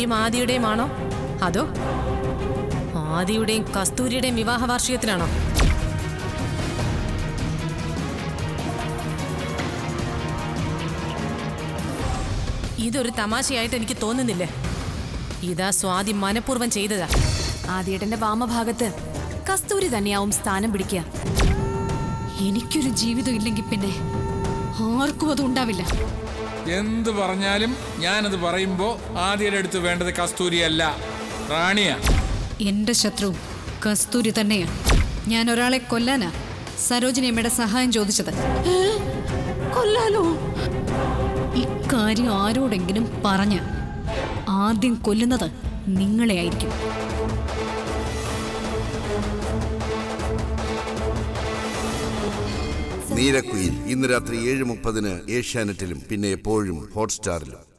എന്റെയും ആദിയുടെയും ആണോ അതോ ആദിയുടെയും കസ്തൂരിയുടെയും വിവാഹ വാർഷികത്തിനാണോ ഇതൊരു തമാശയായിട്ട് എനിക്ക് തോന്നുന്നില്ലേ ഇതാ സ്വാതി മനഃപൂർവ്വം ചെയ്തതാ ആദ്യേട്ടന്റെ വാമഭാഗത്ത് കസ്തൂരി തന്നെയാവും സ്ഥാനം പിടിക്കുക എനിക്കൊരു ജീവിതം ഇല്ലെങ്കിൽ പിന്നെ ആർക്കും അത് ഉണ്ടാവില്ല എന്ത് പറഞ്ഞാലും ഞാനത് പറയുമ്പോ ആദ്യയുടെ അടുത്ത് വേണ്ടത് കസ്തൂരിയല്ല റാണിയാ എന്റെ ശത്രു കസ്തൂരി തന്നെയാ ഞാൻ ഒരാളെ കൊല്ലാനാ സരോജിനി അമ്മയുടെ സഹായം ചോദിച്ചത് കൊല്ലാലോ ഇക്കാര്യം ആരോടെങ്കിലും പറഞ്ഞ ആദ്യം കൊല്ലുന്നത് നിങ്ങളെ ആയിരിക്കും നീലക്കുയിൽ ഇന്ന് രാത്രി ഏഴ് മുപ്പതിന് ഏഷ്യാനെറ്റിലും പിന്നെ എപ്പോഴും ഹോട്ട്സ്റ്റാറിലും